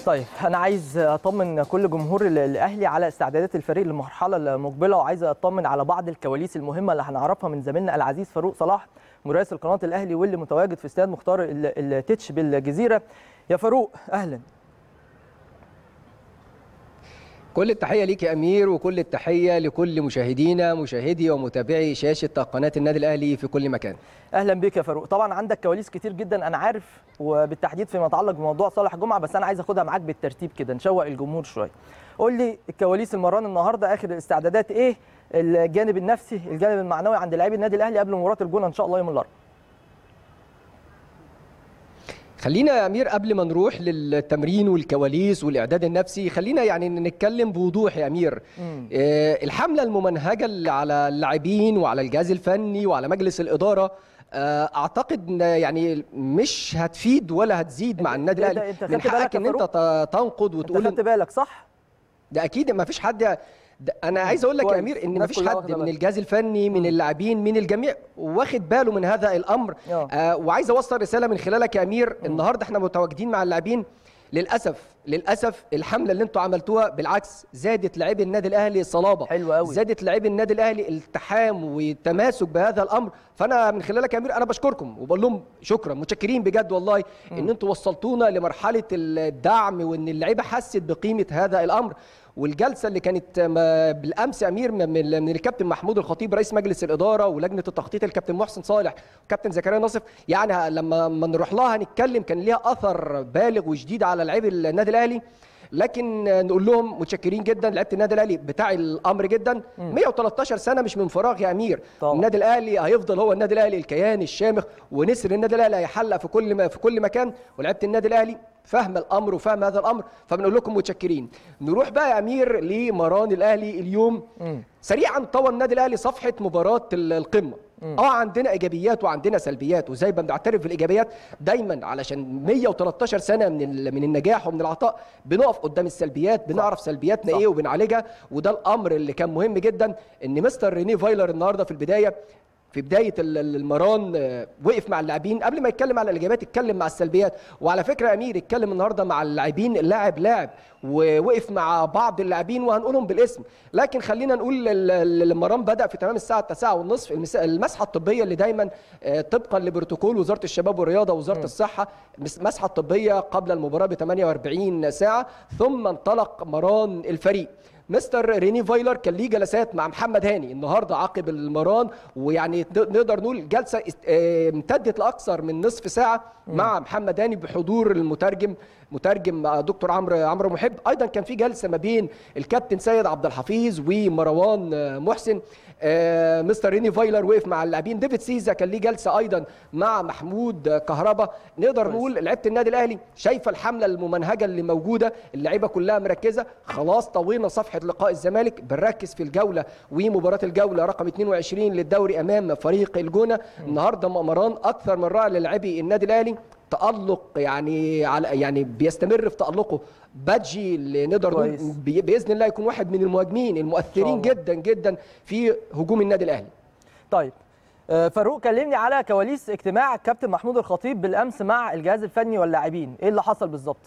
طيب انا عايز اطمن كل جمهور ال- الاهلي على استعدادات الفريق للمرحله المقبله وعايز اطمن على بعض الكواليس المهمه اللي هنعرفها من زميلنا العزيز فاروق صلاح مراسل قناه الاهلي واللي متواجد في استاد مختار ال- التتش بالجزيره يا فاروق اهلا كل التحية ليك يا أمير وكل التحية لكل مشاهدينا مشاهدي ومتابعي شاشة قناة النادي الأهلي في كل مكان اهلا بك يا فاروق طبعا عندك كواليس كتير جدا انا عارف وبالتحديد فيما يتعلق بموضوع صالح جمعه بس انا عايز اخدها معاك بالترتيب كده نشوق الجمهور شويه قول لي الكواليس المران النهارده اخر الاستعدادات ايه الجانب النفسي الجانب المعنوي عند لاعبي النادي الاهلي قبل مباراه الجونه ان شاء الله يوم الاربعاء خلينا يا أمير قبل ما نروح للتمرين والكواليس والإعداد النفسي خلينا يعني نتكلم بوضوح يا أمير مم. آه، الحملة الممنهجة اللي على اللاعبين وعلى الجهاز الفني وعلى مجلس الإدارة آه، اعتقد إن يعني مش هتفيد ولا هتزيد مع النادي إيه ده؟ الاهلي أنت من خدت بالك حقك يا ان انت ت- تنقد انت وتقول خدت بالك صح ده اكيد ما فيش حد ده انا عايز اقول لك يا كويس. امير ان ما الناس فيش كلها حد واخدة من بالها. الجهاز الفني من اللاعبين من الجميع واخد باله من هذا الامر آه. آه وعايز اوصل رساله من خلالك يا امير النهارده احنا متواجدين مع اللاعبين للاسف للاسف الحمله اللي انتوا عملتوها بالعكس زادت لاعبي النادي الاهلي صلابه حلو قوي. زادت لاعبي النادي الاهلي التحام وتماسك بهذا الامر فانا من خلالك يا امير انا بشكركم وبقول لهم شكرا متشكرين بجد والله ان انتوا وصلتونا لمرحله الدعم وان اللعيبه حست بقيمه هذا الامر والجلسه اللي كانت ما- بالامس يا امير من من الكابتن محمود الخطيب رئيس مجلس الاداره ولجنه التخطيط الكابتن محسن صالح وكابتن زكريا ناصف يعني لما ما نروح لها هنتكلم كان ليها اثر بالغ وشديد على لعيبه النادي الاهلي لكن نقول لهم متشكرين جدا لعيبه النادي الاهلي بتاع الامر جدا 113 سنه مش من فراغ يا امير طبعا. النادي الاهلي هيفضل هو النادي الاهلي الكيان الشامخ ونسر النادي الاهلي هيحلق في كل ما في كل مكان ولعيبه النادي الاهلي فاهم الامر وفاهم هذا الامر فبنقول لكم متشكرين نروح بقى يا امير لمران الاهلي اليوم مم. سريعا طور النادي الاهلي صفحه مباراه ال- القمه اه عندنا ايجابيات وعندنا سلبيات وزي ما بنعترف بالايجابيات دايما علشان 113 سنه من ال- من النجاح ومن العطاء بنقف قدام السلبيات بنعرف سلبياتنا صح. ايه وبنعالجها وده الامر اللي كان مهم جدا ان مستر ريني فايلر النهارده في البدايه في بدايه ال- ال- المران آه، وقف مع اللاعبين قبل ما يتكلم على الايجابيات اتكلم مع السلبيات وعلى فكره يا امير اتكلم النهارده مع اللاعبين لاعب لاعب ووقف مع بعض اللاعبين وهنقولهم بالاسم لكن خلينا نقول ال- ال- المران بدا في تمام الساعه 9 والنصف المس- المسحه الطبيه اللي دايما آه، طبقا لبروتوكول وزاره الشباب والرياضه ووزاره الصحه مس- مسحه طبيه قبل المباراه ب 48 ساعه ثم انطلق مران الفريق مستر ريني فايلر كان ليه جلسات مع محمد هاني النهارده عقب المران ويعني ت- نقدر نقول جلسه است- آه، امتدت لاكثر من نصف ساعه مع محمد هاني بحضور المترجم مترجم آه، دكتور عمرو عمرو محب ايضا كان في جلسه ما بين الكابتن سيد عبد الحفيظ ومروان آه، محسن آه، مستر ريني فايلر وقف مع اللاعبين ديفيد سيزا كان ليه جلسه ايضا مع محمود آه، كهربا نقدر كويس. نقول لعيبه النادي الاهلي شايفه الحمله الممنهجه اللي موجوده اللعيبه كلها مركزه خلاص طوينا صفحه لقاء الزمالك بنركز في الجوله ومباراه الجوله رقم 22 للدوري امام فريق الجونه النهارده مأمران اكثر من رائع للاعبي النادي الاهلي تألق يعني على يعني بيستمر في تألقه بادجي اللي نقدر نقول كويس. بي- باذن الله يكون واحد من المهاجمين المؤثرين الله. جدا جدا في هجوم النادي الاهلي طيب آه، فاروق كلمني على كواليس اجتماع الكابتن محمود الخطيب بالامس مع الجهاز الفني واللاعبين ايه اللي حصل بالظبط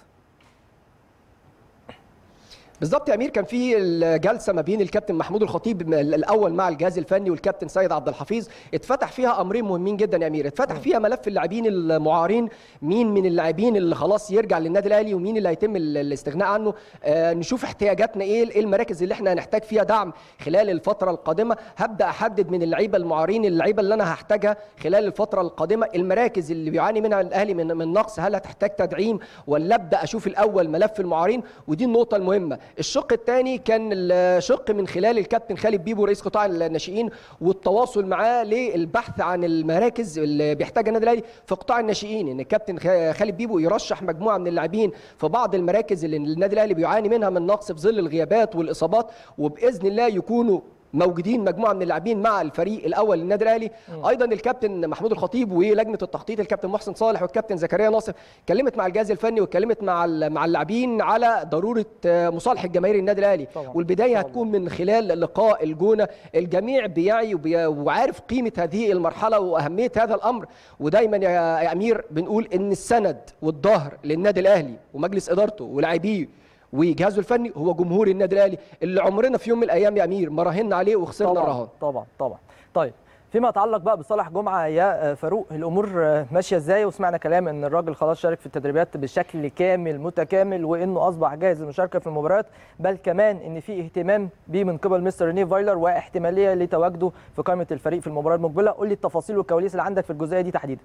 بالظبط يا امير كان في الجلسه ما بين الكابتن محمود الخطيب الاول مع الجهاز الفني والكابتن سيد عبد الحفيظ اتفتح فيها امرين مهمين جدا يا امير اتفتح فيها ملف اللاعبين المعارين مين من اللاعبين اللي خلاص يرجع للنادي الاهلي ومين اللي هيتم ال- الاستغناء عنه آه نشوف احتياجاتنا ايه ايه المراكز اللي احنا هنحتاج فيها دعم خلال الفتره القادمه هبدا احدد من اللعيبه المعارين اللعيبه اللي انا هحتاجها خلال الفتره القادمه المراكز اللي بيعاني منها الاهلي من من نقص هل هتحتاج تدعيم ولا ابدا اشوف الاول ملف المعارين ودي النقطه المهمه الشق الثاني كان الشق من خلال الكابتن خالد بيبو رئيس قطاع الناشئين والتواصل معاه للبحث عن المراكز اللي بيحتاجها النادي الاهلي في قطاع الناشئين ان الكابتن خ- خالد بيبو يرشح مجموعه من اللاعبين في بعض المراكز اللي النادي الاهلي بيعاني منها من نقص في ظل الغيابات والاصابات وباذن الله يكونوا موجودين مجموعه من اللاعبين مع الفريق الاول للنادي الاهلي ايضا الكابتن محمود الخطيب ولجنه التخطيط الكابتن محسن صالح والكابتن زكريا ناصر اتكلمت مع الجهاز الفني واتكلمت مع ال- مع اللاعبين على ضروره آه، مصالحه جماهير النادي الاهلي طبعاً. والبدايه طبعاً. هتكون من خلال لقاء الجونه الجميع بيعي وبي- وعارف قيمه هذه المرحله واهميه هذا الامر ودايما يا يا امير بنقول ان السند والظهر للنادي الاهلي ومجلس ادارته ولاعبيه وجهازه الفني هو جمهور النادي الاهلي اللي عمرنا في يوم من الايام يا امير ما راهنا عليه وخسرنا طبعا الرهان طبعا طبعا طيب فيما يتعلق بقى بصالح جمعه يا فاروق الامور ماشيه ازاي وسمعنا كلام ان الراجل خلاص شارك في التدريبات بشكل كامل متكامل وانه اصبح جاهز للمشاركه في المباريات بل كمان ان في اهتمام بيه من قبل مستر ريني فايلر واحتماليه لتواجده في قائمه الفريق في المباراه المقبله قول لي التفاصيل والكواليس اللي عندك في الجزئيه دي تحديدا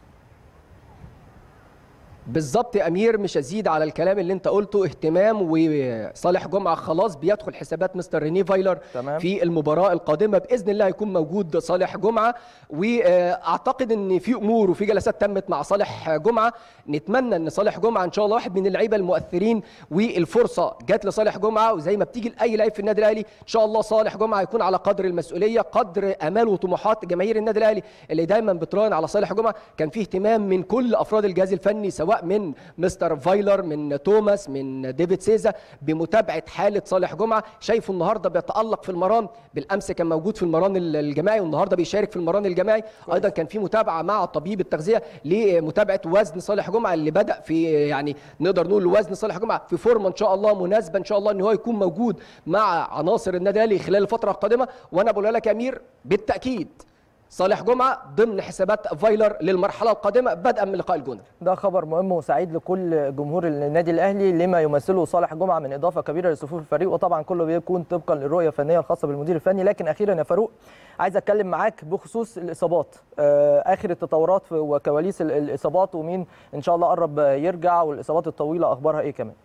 بالظبط يا امير مش هزيد على الكلام اللي انت قلته اهتمام وصالح جمعه خلاص بيدخل حسابات مستر ريني فايلر تمام. في المباراه القادمه باذن الله هيكون موجود صالح جمعه واعتقد ان في امور وفي جلسات تمت مع صالح جمعه نتمنى ان صالح جمعه ان شاء الله واحد من اللعيبه المؤثرين والفرصه جت لصالح جمعه وزي ما بتيجي لاي لعيب في النادي الاهلي ان شاء الله صالح جمعه هيكون على قدر المسؤوليه قدر امال وطموحات جماهير النادي الاهلي اللي دايما بتراهن على صالح جمعه كان في اهتمام من كل افراد الجهاز الفني سواء من مستر فايلر من توماس من ديفيد سيزا بمتابعه حاله صالح جمعه شايفه النهارده بيتالق في المران بالامس كان موجود في المران الجماعي والنهارده بيشارك في المران الجماعي ايضا كان في متابعه مع طبيب التغذيه لمتابعه وزن صالح جمعه اللي بدا في يعني نقدر نقول وزن صالح جمعه في فورمه ان شاء الله مناسبه ان شاء الله ان هو يكون موجود مع عناصر النادي الاهلي خلال الفتره القادمه وانا بقول لك يا امير بالتاكيد صالح جمعه ضمن حسابات فايلر للمرحله القادمه بدءا من لقاء الجونه ده خبر مهم وسعيد لكل جمهور النادي الاهلي لما يمثله صالح جمعه من اضافه كبيره لصفوف الفريق وطبعا كله بيكون طبقا للرؤيه الفنيه الخاصه بالمدير الفني لكن اخيرا يا فاروق عايز اتكلم معاك بخصوص الاصابات آه، اخر التطورات في- وكواليس ال- الاصابات ومين ان شاء الله قرب يرجع والاصابات الطويله اخبارها ايه كمان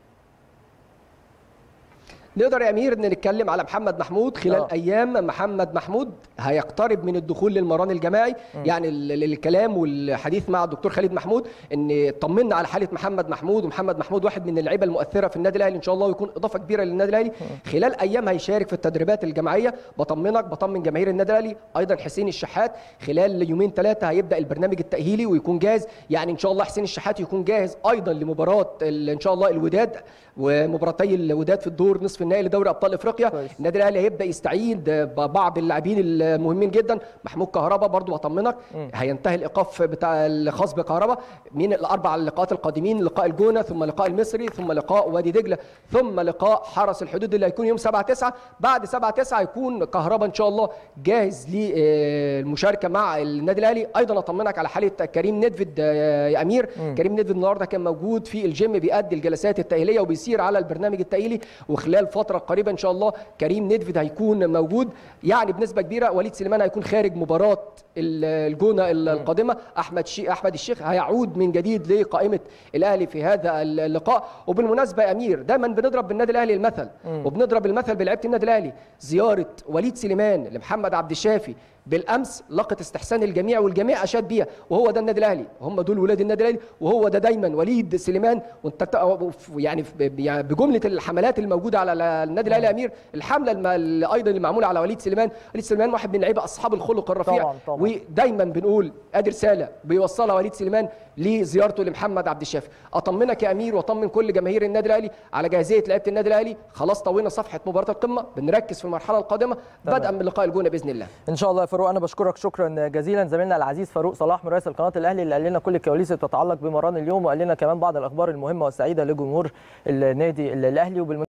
نقدر يا امير ان نتكلم على محمد محمود خلال آه. أوه. ايام محمد محمود هيقترب من الدخول للمران الجماعي يعني ال- ال- الكلام والحديث مع الدكتور خالد محمود ان طمنا على حاله محمد محمود ومحمد محمود واحد من اللعيبه المؤثره في النادي الاهلي ان شاء الله ويكون اضافه كبيره للنادي الاهلي خلال ايام هيشارك في التدريبات الجماعيه بطمنك بطمن جماهير النادي الاهلي ايضا حسين الشحات خلال يومين ثلاثه هيبدا البرنامج التاهيلي ويكون جاهز يعني ان شاء الله حسين الشحات يكون جاهز ايضا لمباراه ال- ان شاء الله الوداد ومباراتي الوداد في الدور نصف النهائي لدوري ابطال افريقيا كويس. النادي الاهلي هيبدا يستعيد ببعض اللاعبين المهمين جدا محمود كهربا برضو بطمنك هينتهي الايقاف بتاع الخاص بكهربا من الاربع اللقاءات القادمين لقاء الجونه ثم لقاء المصري ثم لقاء وادي دجله ثم لقاء حرس الحدود اللي هيكون يوم 7 9 بعد 7 9 هيكون كهربا ان شاء الله جاهز للمشاركه مع النادي الاهلي ايضا اطمنك على حاله كريم ندفد آه، يا امير كريم ندفد النهارده كان موجود في الجيم بيأدي الجلسات التاهيليه وبيسير على البرنامج التاهيلي وخلال فتره قريبه ان شاء الله كريم ندفد هيكون موجود يعني بنسبه كبيره وليد سليمان هيكون خارج مباراه ال- الجونه القادمه احمد شي احمد الشيخ هيعود من جديد لقائمه الاهلي في هذا اللقاء وبالمناسبه يا امير دايما بنضرب بالنادي الاهلي المثل وبنضرب المثل بلعيبه النادي الاهلي زياره وليد سليمان لمحمد عبد الشافي بالامس لقت استحسان الجميع والجميع اشاد بيها وهو ده النادي الاهلي هم دول ولاد النادي الاهلي وهو ده دايما وليد سليمان وانت ت- يعني ب- يعني بجمله الحملات الموجوده على النادي الاهلي يا امير الحمله الم- اللي ايضا اللي معموله على وليد سليمان وليد سليمان واحد من اللعيبه اصحاب الخلق الرفيع طبعاً، طبعاً. ودايما بنقول ادي رساله بيوصلها وليد سليمان لزيارته لمحمد عبد الشافي اطمنك يا امير واطمن كل جماهير النادي الاهلي على جاهزيه لعيبه النادي الاهلي خلاص طوينا صفحه مباراه القمه بنركز في المرحله القادمه تمام. بدءا من لقاء الجونه باذن الله ان شاء الله يا فاروق انا بشكرك شكرا جزيلا زميلنا العزيز فاروق صلاح مراسل قناه الاهلي اللي قال لنا كل الكواليس اللي تتعلق بمران اليوم وقال لنا كمان بعض الاخبار المهمه والسعيده لجمهور النادي الاهلي وبالمناسبه